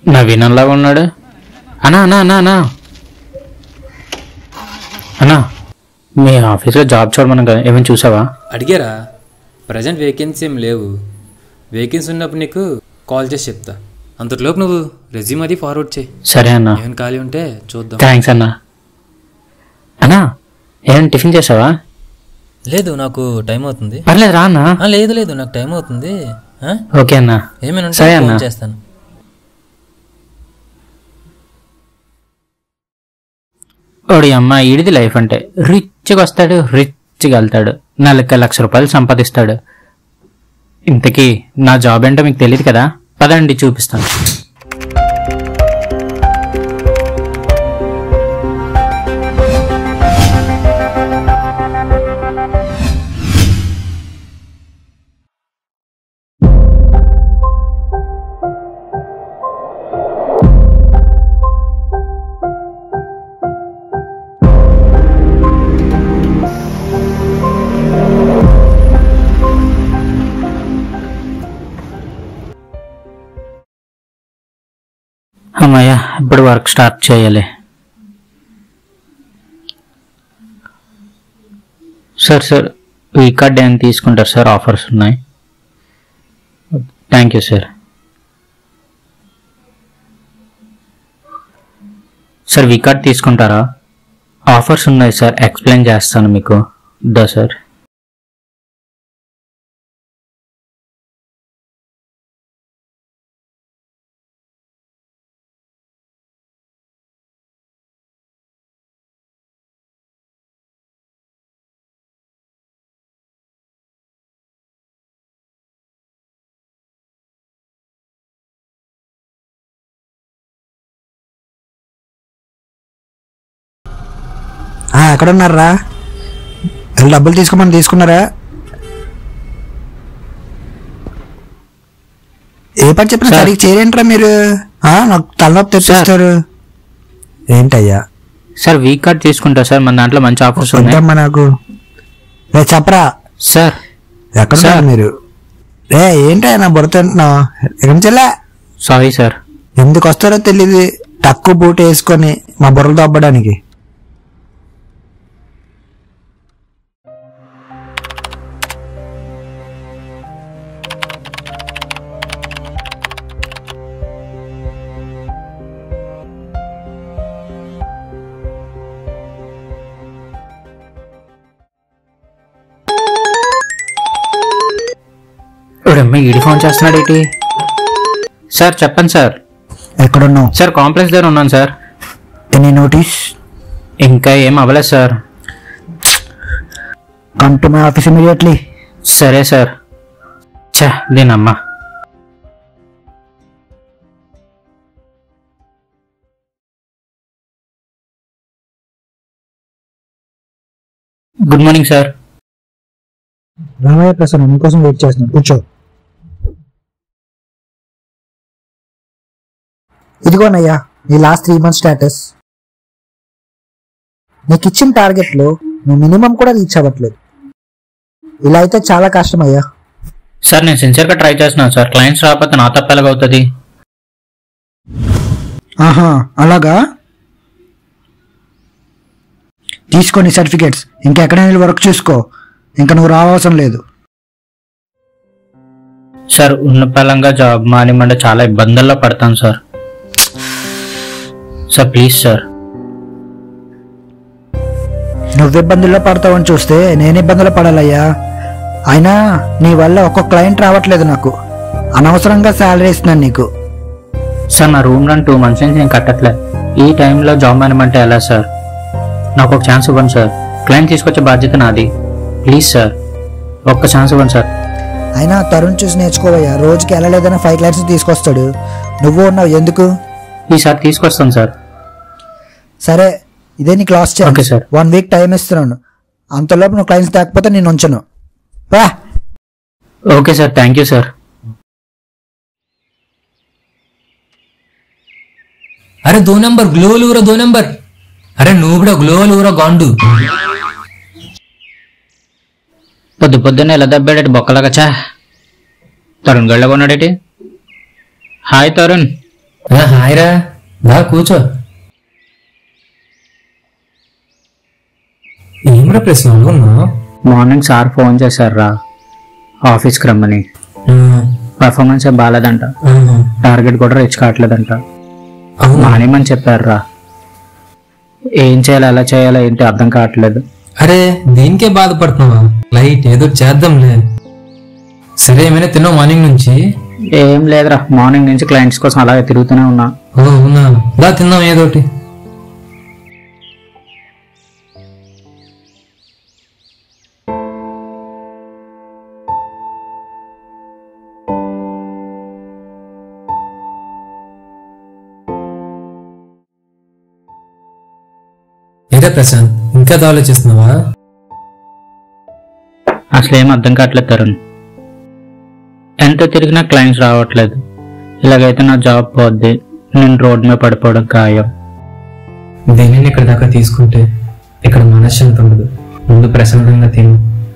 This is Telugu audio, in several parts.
నవీనంలాగా ఉన్నాడు అన్నా అన్నా అన్నా అన్నా అన్నా మీ ఆఫీస్లో జాబ్ చూడమని కదా ఏమైనా చూసావా అడిగారా ప్రజెంట్ వేకెన్సీ ఏం లేవు వేకెన్సీ ఉన్నప్పుడు నీకు కాల్ చేసి చెప్తా అంతలోపు నువ్వు రెజ్యూమ్ అది ఫార్వర్డ్ చేయి సరే అన్నా ఏమైనా ఖాళీ ఉంటే చూద్దాం థ్యాంక్స్ అన్నా అన్నా ఏమైనా టిఫిన్ చేసావా లేదు నాకు టైం అవుతుంది పర్లేదు రా అన్నా ఆ, లేదు లేదు నాకు టైం అవుతుంది ఆ? ఓకే అన్నా ఏమైనా ఉంటే సరే ఫోన్ అన్నా. చేస్తాను ఓడి అమ్మ ఈడిది లైఫ్ అంటే రిచ్గా వస్తాడు రిచ్గా వెళ్తాడు నెలకి లక్ష రూపాయలు సంపాదిస్తాడు ఇంతకీ నా జాబ్ ఏంటో మీకు తెలియదు కదా పదండి చూపిస్తాను అమ్మయ్య ఇప్పుడు వర్క్ స్టార్ట్ చేయాలి సార్ సార్ ఈ కార్డ్ ఏమైనా తీసుకుంటారు సార్ ఆఫర్స్ ఉన్నాయి thank you sir sir V card తీసుకుంటారా ఆఫర్స్ ఉన్నాయి సార్ ఎక్స్ప్లెయిన్ చేస్తాను మీకు దా సార్ ఆ, ఎక్కడున్నారా వెళ్ళి డబ్బులు తీసుకోమని తీసుకున్నారా ఏ పని చెప్పినా సార్. సరిగ్గా చేయరేంట్రా మీరు ఆ, నాకు తలనొప్పి తెప్పిస్తారు ఏంటయ్యా సార్ వీ కార్డ్ తీసుకుంటా సార్ మన దాంట్లో మంచి ఆఫర్స్ ఉన్నాయి వద్దమ్మా నాకు రే చెప్పరా సార్ ఎక్కడున్నారు సార్. మీరు రే ఏంటయ్యా నా బుర్ర తింటున్నావు ఎక్కడి నుంచెల్లా సారీ సార్ ఎందుకు వస్తారో తెలియదు తక్కువ బూట్ వేసుకొని మా బుర్రలు దొబ్బడానికి ఇప్పుడమ్మ ఈడి ఫోన్ చేస్తున్నాడు ఏంటి సార్ చెప్పండి సార్ ఎక్కడున్నావు సార్ కాంప్లెక్స్ దగ్గర ఉన్నాను సార్ ఎనీ నోటీస్ ఇంకా ఏం అవ్వలేదు sir come to my office immediately సరే సార్ ఛా దీనమ్మా good morning sir Ramayya Prasanna నీకోసం వెయిట్ చేస్తున్నాను కూర్చో ఇదిగోనయ్యా నీ లాస్ట్ త్రీ మంత్స్ స్టేటస్ నీకు ఇచ్చిన టార్గెట్లో నువ్వు మినిమం కూడా రీచ్ అవ్వట్లేదు ఇలా అయితే చాలా కష్టం అయ్యా సార్ నేను సిన్సియర్గా ట్రై చేస్తున్నాను సార్ క్లయింట్స్ రాకపోతే నా తప్ప ఎలాగవుతుంది ఆహా అలాగా తీసుకొని సర్టిఫికేట్స్ ఇంకెక్కడైనా వెళ్ళి వర్క్ చూసుకో ఇంకా నువ్వు రావాల్సిన లేదు సార్ ఉన్న పలంగా జాబ్ మానిమంటే చాలా ఇబ్బందుల్లో పడతాను సార్ సార్ ప్లీజ్ సార్ నువ్వు ఇబ్బందుల్లో పడతావని చూస్తే నేను ఇబ్బందులు పడాలయ్యా అయినా నీ వల్ల ఒక్క క్లయింట్ రావట్లేదు నాకు అనవసరంగా శాలరీ ఇస్తున్నాను నీకు సార్ నా రూమ్ రన్ టూ మంత్స్ నుంచి నేను కట్టట్లే ఈ టైంలో జాబ్ మానమంటే ఎలా సార్ నాకు ఒక ఛాన్స్ ఇవ్వండి సార్ క్లయింట్ తీసుకొచ్చే బాధ్యత నాది ప్లీజ్ సార్ ఒక్క ఛాన్స్ ఇవ్వండి సార్ అయినా తరుణ్ చూసి నేర్చుకోవయ్యా రోజుకి వెళ్ళలేదన్న ఫైవ్ క్లయింట్స్ తీసుకొస్తాడు నువ్వు ఉన్నావు ఎందుకు ఈసారి తీసుకొస్తాను సార్ సరే ఇదే నీ class Okay, sir. One week time ఇస్తున్నాను అంతలోపు నువ్వు క్లయింట్స్ తేకపోతే నేను ఉంచను వా okay sir thank you sir అరే దో నంబర్ గ్లోవల్ ఊరా దో నంబర్ అరే నువ్వు కూడా గ్లోవల్ ఊరా గాండు పొద్దు పొద్దున్నే ఎలా దబ్బాడేటి బొక్కలాగా చా తరుణ్ గళ్ళగా ఉన్నాడేటి హాయ్ తరుణ్ ఆ, హాయ్రా దా కూర్చో ఏమిరా ప్రశ్న ఉన్నావు మార్నింగ్ సార్ ఫోన్ చేశారు ఆఫీస్కి రమ్మని పర్ఫార్మెన్స్ ఏం బాగాలేదంట టార్గెట్ కూడా రీచ్ కావట్లేదంట అవునా మానేమని చెప్పారు ఏం చేయాలి ఎలా చేయాలో ఏంటి అర్థం కావట్లేదు అరే దీనికే బాధపడుతున్నావా లైట్ ఏదో చేద్దాంలే సరే ఏమైనా తిన్నావు మార్నింగ్ నుంచి ఏం లేదురా మార్నింగ్ నుంచి క్లయింట్స్ కోసం అలాగే తిరుగుతూనే ఉన్నా ఓ అవునా దా తిందాం ఏదోటి ఏదే ప్రశాంత్ ఇంకా అది ఆలోచిస్తున్నావా అసలు ఏం అర్థం కావట్లేదు తరుణ్ ఎంత తిరిగినా క్లయింట్స్ రావట్లేదు ఇలాగైతే నా జాబ్ పోద్ది నేను రోడ్ మీద పడిపోవడం ఖాయం దేనిని ఇక్కడ దాకా తీసుకుంటే ఇక్కడ మనశ్శాంతి ఉండదు ముందు ప్రశాంతంగా తిను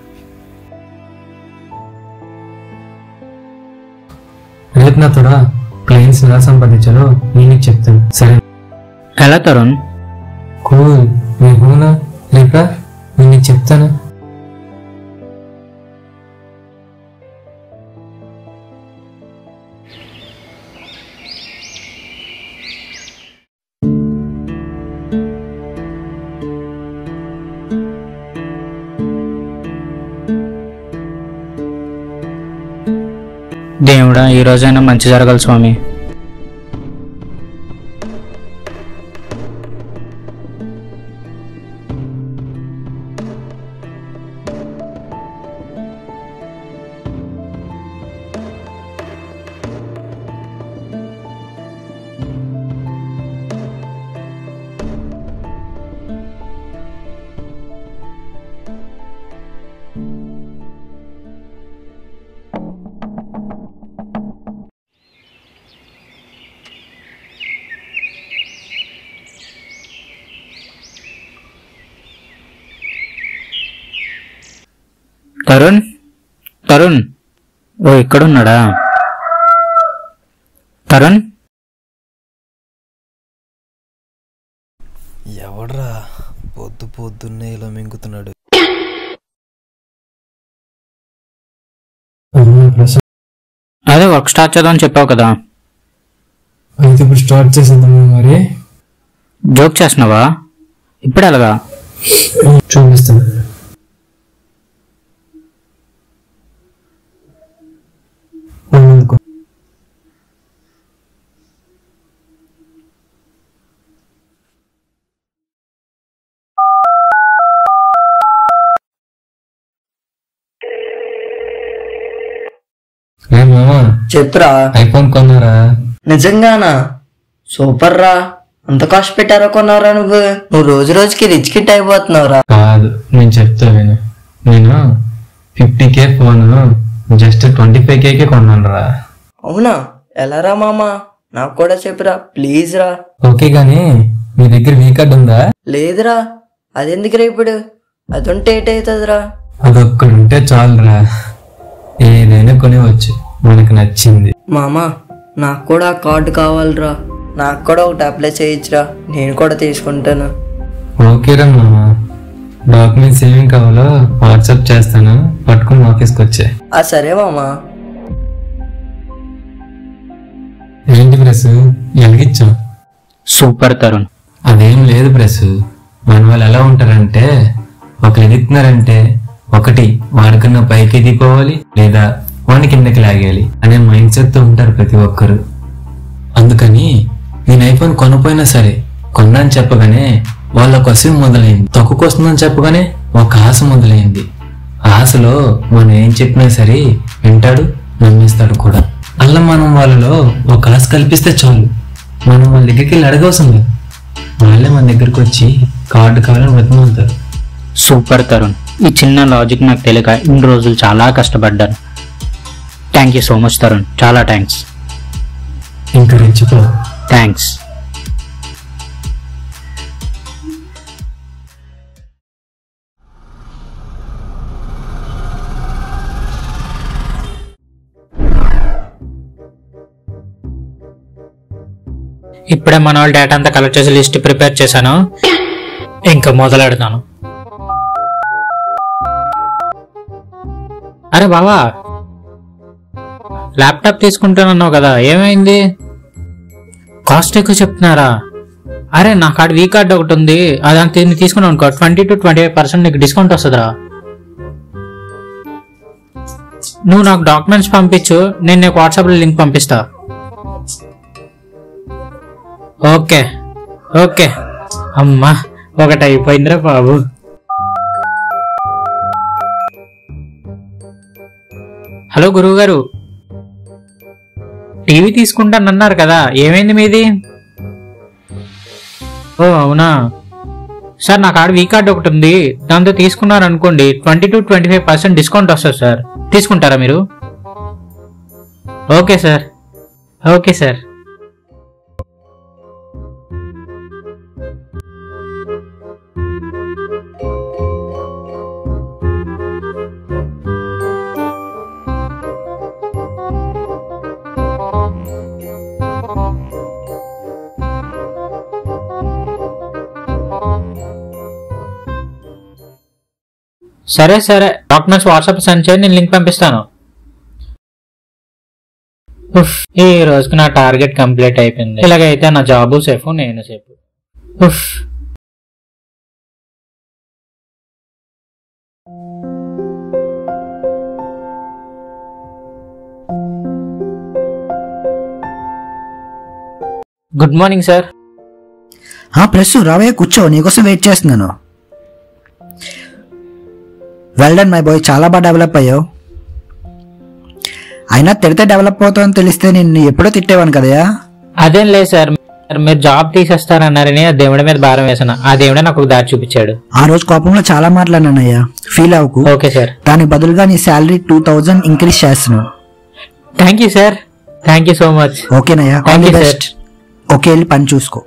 రేపు నా తోడా క్లయింట్స్ ఎలా సంపాదించాలో నేను నీకు చెప్తాను సరే ఎలా తరుణ్ కూల్ నీ హూనా రేపా నేను నీకు చెప్తాను దేవుడా ఈ రోజైనా మంచి జరగాలి స్వామి తరుణ్ తరుణ్ ఓ ఇక్కడున్నాడా తరుణ్ ఎవడ్రా పొద్దు పొద్దున్నే ఇలా మింగుతున్నాడు అవునా ప్రశాంత్ అదే వర్క్ స్టార్ట్ చేద్దామని చెప్పావు కదా అయితే ఇప్పుడు స్టార్ట్ చేసేద్దామా మరి జోక్ చేస్తున్నావా ఇప్పుడు ఎలాగా చూపిస్తాను అందుకో ఏ మామా చెప్పురా ఐఫోన్ కొన్నారా నిజంగానా సూపర్ రా అంత కాస్ట్ పెట్టారా కొన్నారా నువ్వు నువ్వు రోజు రోజుకి రిచ్ కిట్ అయిపోతున్నావురా కాదు నేను చెప్తా విను నేను fifty K phone just twenty five కేకే కొన్నాను రా అవునా ఎలా రా మామా నాకు కూడా చెప్పురా ప్లీజ్ రా ఓకే గానీ మీ దగ్గర వీ కార్డ్ ఉందా లేదురా అదెందుకురా ఇప్పుడు అది ఉంటే ఏటవుతుందిరా అదొక్కడు ఉంటే చాలురా ఏదైనా కొనివచ్చు మనకు నచ్చింది మామా నాకు కూడా ఆ కార్డు కావాలిరా నాకు కూడా ఒకటి అప్లై చేయొచ్చురా నేను కూడా తీసుకుంటాను ఓకేరా మామ డాక్యుమెంట్స్ ఏమేం కావాలో వాట్సాప్ చేస్తాను పట్టుకుని ఆఫీస్కి వచ్చే ఆ సరే మామా ఏంటి ప్రెస్ ఎలిగిచ్చాం సూపర్ తరుణ్ అదేం లేదు ప్రెస్ మన వాళ్ళు ఎలా ఉంటారంటే ఒకరు ఎదుగుతున్నారంటే ఒకటి వాడికన్నా పైకి ఎదిగిపోవాలి లేదా వాడిని కిందకి లాగేయాలి అనే మైండ్ సెట్ తో ఉంటారు ప్రతి ఒక్కరు అందుకని నేను ఐఫోన్ కొనపోయినా సరే కొన్నాను చెప్పగానే వాళ్ళ కసివి మొదలైంది తక్కువకి వస్తుందని చెప్పగానే ఒక ఆశ మొదలైంది ఆశలో మనం ఏం చెప్పినా సరే వింటాడు నమ్మేస్తాడు కూడా అలా మనం వాళ్ళలో ఒక ఆశ కల్పిస్తే చాలు మనం వాళ్ళ దగ్గరికి వెళ్ళి అడగవసరం లేదు వాళ్ళే మన దగ్గరికి వచ్చి కార్డు కావాలని వెతమంటారు సూపర్ తరుణ్ ఈ చిన్న లాజిక్ నాకు తెలియక ఇన్ని రోజులు చాలా కష్టపడ్డాను thank you so much Tarun చాలా థ్యాంక్స్ ఇంకా రెచ్చిపో థ్యాంక్స్ ఇప్పుడే మన వాళ్ళ డేటా అంతా కలెక్ట్ చేసి లిస్ట్ ప్రిపేర్ చేశాను ఇంకా మొదలెడతాను అరే బావా ల్యాప్టాప్ తీసుకుంటానన్నావు కదా ఏమైంది కాస్ట్ ఎక్కువ చెప్తున్నారా అరే నా కార్డ్ వీ కార్డ్ ఒకటి ఉంది అదంతా దీన్ని తీసుకున్నావు అనుకో twenty two twenty five percent నీకు డిస్కౌంట్ వస్తుందిరా నువ్వు నాకు డాక్యుమెంట్స్ పంపించు నేను నీకు వాట్సాప్లో లింక్ పంపిస్తా ఓకే ఓకే అమ్మా ఒకటి అయిపోయిందిరా బాబు హలో గురువు గారు టీవీ తీసుకుంటానన్నారు కదా ఏమైంది మీది ఓ అవునా సార్ నా కార్డు వీ కార్డు ఒకటి ఉంది దాంతో తీసుకున్నారు అనుకోండి twenty two twenty five percent discount వస్తుంది సార్ తీసుకుంటారా మీరు ఓకే సార్ ఓకే సార్ సరే సరే డాక్యుమెంట్స్ వాట్సాప్ సెండ్ చేయండి నేను లింక్ పంపిస్తాను ఉఫ్, ఈ రోజుకి నా టార్గెట్ కంప్లీట్ అయిపోయింది ఇలాగైతే నా జాబు సేఫ్ నేను సేఫ్ ఉఫ్ గుడ్ మార్నింగ్ సార్ ప్లస్ రావయ్య కూర్చో నీకోసం వెయిట్ చేస్తున్నాను వెల్ డన్ మై బాయ్ చాలా బాగా డెవలప్ అయ్యావు అయినా తిడితే డెవలప్ అవుతావని తెలిస్తే నిన్ను ఎప్పుడో తిట్టేవాను కదయా అదేం లేదు సార్ మీరు జాబ్ తీసేస్తారన్నారని ఆ దేవుడి మీద భారం వేసాను ఆ దేవుడే నాకు ఒక దారి చూపించాడు ఆ రోజు కోపంలో చాలా మాట్లాడినానయ్యా ఫీల్ అవ్వకు ఓకే సార్ దానికి బదులుగా నీ శాలరీ టూ థౌజండ్ ఇంక్రీజ్ చేస్తున్నావు thank you sir thank you so much ఓకేనయ్యా all Thank the you, sir. Best okay వెళ్ళి పని చూసుకో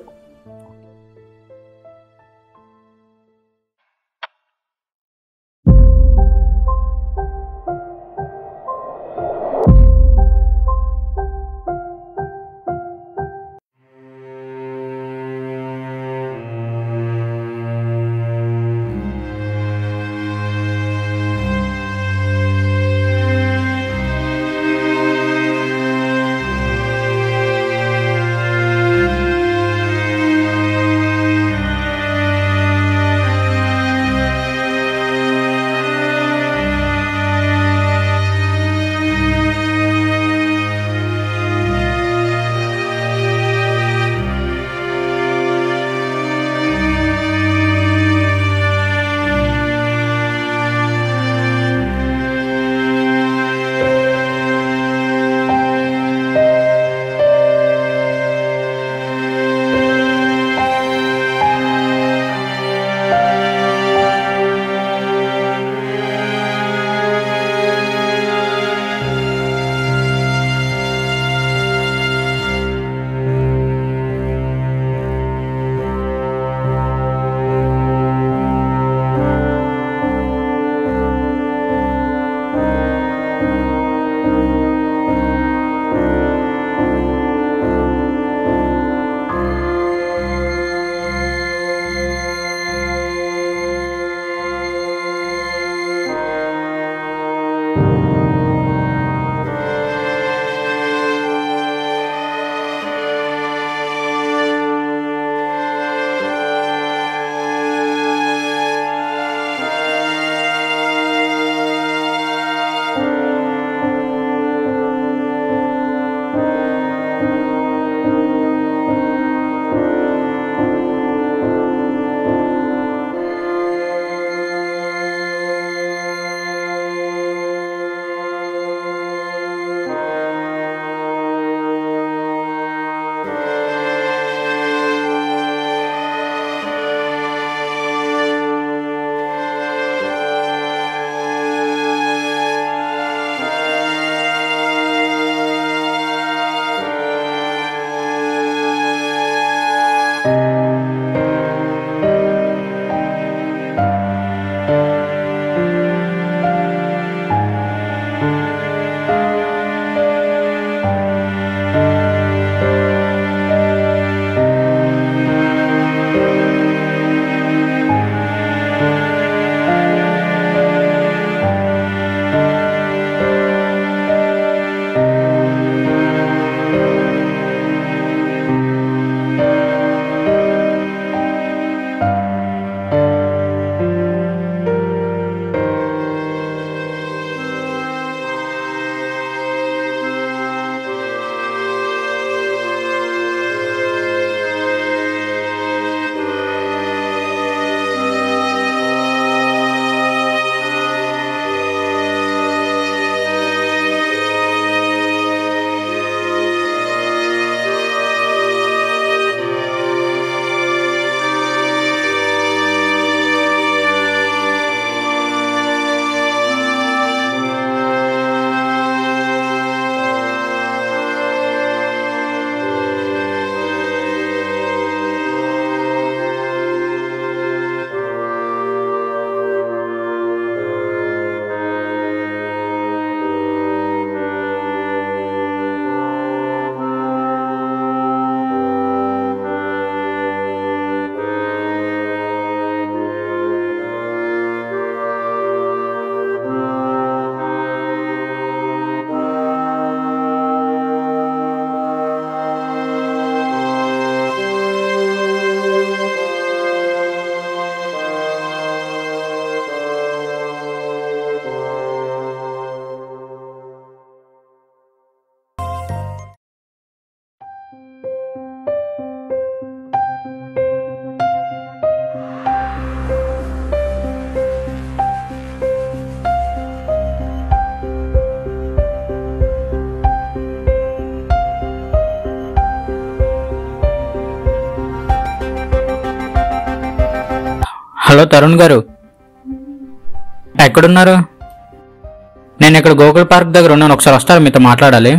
హలో తరుణ్ గారు ఎక్కడున్నారు నేను ఇక్కడ గోకుల్ పార్క్ దగ్గర ఉన్నాను ఒకసారి వస్తారా మీతో మాట్లాడాలి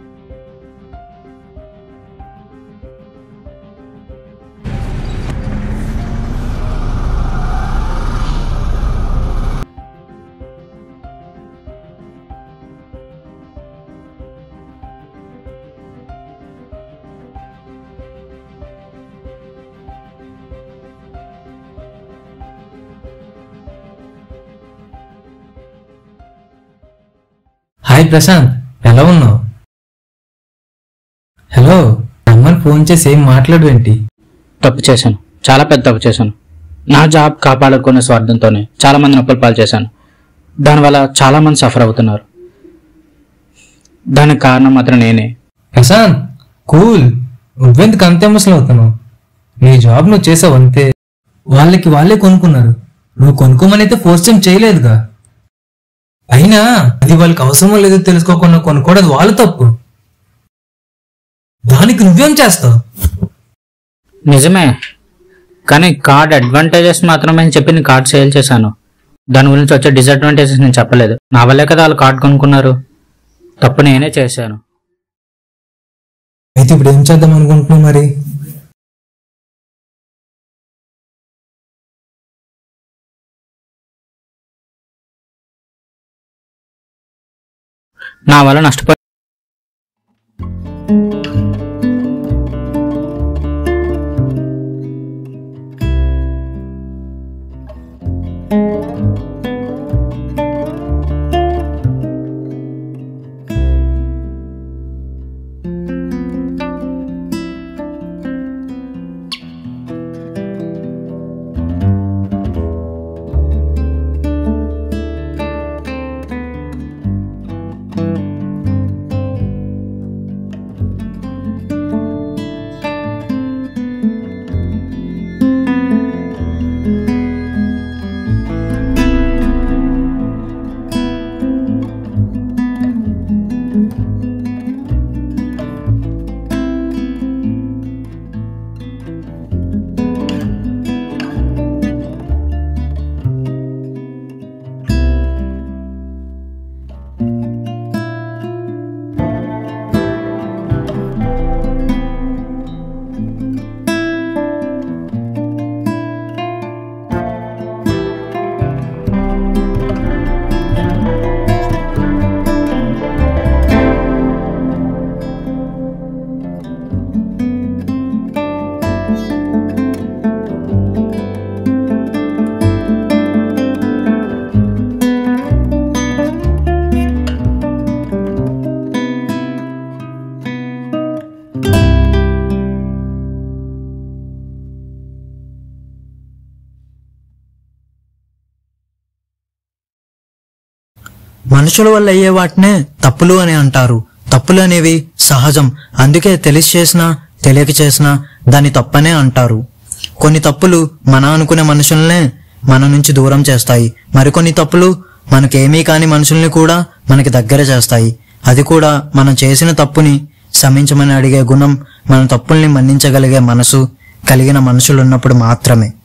హాయ్ ప్రశాంత్ ఎలా ఉన్నావు హలో రమ్మని ఫోన్ చేసి ఏం మాట్లాడవేంటి తప్పు చేశాను చాలా పెద్ద తప్పు చేశాను నా జాబ్ కాపాడుకునే స్వార్థంతోనే చాలా మంది నొప్పులు పాలు చేశాను దానివల్ల చాలా మంది సఫర్ అవుతున్నారు దానికి కారణం మాత్రం నేనే ప్రశాంత్ కూల్ నువ్వెందుకు అంత ఎమోషనల్ అవుతున్నావు నీ జాబ్ నువ్వు చేసావు అంతే వాళ్ళకి వాళ్ళే కొనుక్కున్నారు నువ్వు కొనుక్కోమని అయితే ఫోర్స్ ఏం చేయలేదుగా అయినా అది వాళ్ళకి అవసరమో లేదో తెలుసుకోకుండా కొనుక్కోవడం వాళ్ళ తప్పు దానికి నువ్వేం చేస్తావు నిజమే కానీ కార్డ్ అడ్వాంటేజెస్ మాత్రమే అని చెప్పి నేను కార్డ్ సేల్ చేశాను దాని గురించి వచ్చే డిసడ్వాంటేజెస్ నేను చెప్పలేదు నా వల్లే కదా వాళ్ళు కార్డ్ కొనుక్కున్నారు తప్పు నేనే చేశాను అయితే ఇప్పుడు ఏం చేద్దాం అనుకుంటున్నావు మరి నా వల్ల నష్టపోయి మనుషుల వల్ల అయ్యే వాటినే తప్పులు అని అంటారు తప్పులు అనేవి సహజం అందుకే తెలిసి చేసినా తెలియక చేసినా దాన్ని తప్పనే అంటారు కొన్ని తప్పులు మన అనుకునే మనుషుల్నే మన నుంచి దూరం చేస్తాయి మరికొన్ని తప్పులు మనకేమీ కాని మనుషుల్ని కూడా మనకి దగ్గర చేస్తాయి అది కూడా మనం చేసిన తప్పుని క్షమించమని అడిగే గుణం మన తప్పుల్ని మన్నించగలిగే మనసు కలిగిన మనుషులున్నప్పుడు మాత్రమే